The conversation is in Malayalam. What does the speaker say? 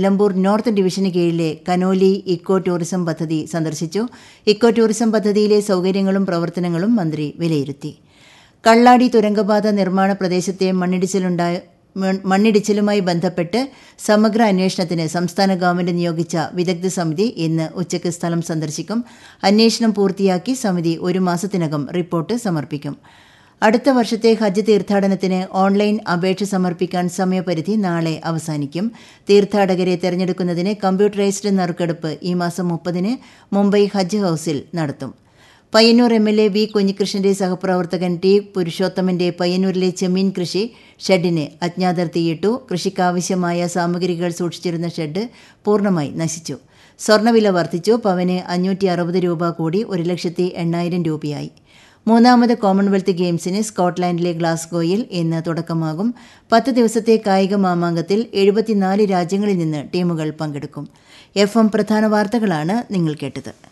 നിലമ്പൂർ നോർത്ത് ഡിവിഷന് കീഴിലെ കനോലി ഇക്കോ ടൂറിസം പദ്ധതി സന്ദർശിച്ചു ഇക്കോ ടൂറിസം പദ്ധതിയിലെ സൗകര്യങ്ങളും പ്രവർത്തനങ്ങളും മന്ത്രി വിലയിരുത്തി കള്ളാടി തുരങ്കപാത നിർമ്മാണ പ്രദേശത്തെ മണ്ണിടിച്ചിലുണ്ടായ മണ്ണിടിച്ചിലുമായി ബന്ധപ്പെട്ട് സമഗ്ര അന്വേഷണത്തിന് സംസ്ഥാന ഗവൺമെന്റ് നിയോഗിച്ച വിദഗ്ധ സമിതി ഇന്ന് ഉച്ചയ്ക്ക് സ്ഥലം സന്ദർശിക്കും അന്വേഷണം പൂർത്തിയാക്കി സമിതി ഒരു മാസത്തിനകം റിപ്പോർട്ട് സമർപ്പിക്കും അടുത്ത വർഷത്തെ ഹജ്ജ് തീർത്ഥാടനത്തിന് ഓൺലൈൻ അപേക്ഷ സമർപ്പിക്കാൻ സമയപരിധി നാളെ അവസാനിക്കും തീർത്ഥാടകരെ തെരഞ്ഞെടുക്കുന്നതിന് കമ്പ്യൂട്ടറൈസ്ഡ് നറുക്കെടുപ്പ് ഈ മാസം മുപ്പതിന് മുംബൈ ഹജ്ജ് ഹൌസിൽ നടത്തും Payyanur M L A V കുഞ്ഞികൃഷ്ണന്റെ സഹപ്രവർത്തകൻ ടി പുരുഷോത്തമന്റെ പയ്യന്നൂരിലെ ചെമ്മീൻ കൃഷി ഷെഡിന് അജ്ഞാതർ തീയിട്ടു കൃഷിക്കാവശ്യമായ സാമഗ്രികൾ സൂക്ഷിച്ചിരുന്ന ഷെഡ് പൂർണ്ണമായി നശിച്ചു സ്വർണ്ണവില വർദ്ധിച്ചു പവന് അഞ്ഞൂറ്റി അറുപത് രൂപ കൂടി ഒരു ലക്ഷത്തി എണ്ണായിരം രൂപയായി മൂന്നാമത് കോമൺവെൽത്ത് ഗെയിംസിന് സ്കോട്ട്ലാൻഡിലെ ഗ്ലാസ്ഗോയിൽ ഇന്ന് തുടക്കമാകും പത്ത് ദിവസത്തെ കായിക മാമാങ്കത്തിൽ എഴുപത്തിനാല് രാജ്യങ്ങളിൽ നിന്ന് ടീമുകൾ പങ്കെടുക്കും എഫ് എം പ്രധാന വാർത്തകളാണ് നിങ്ങൾ കേട്ടത്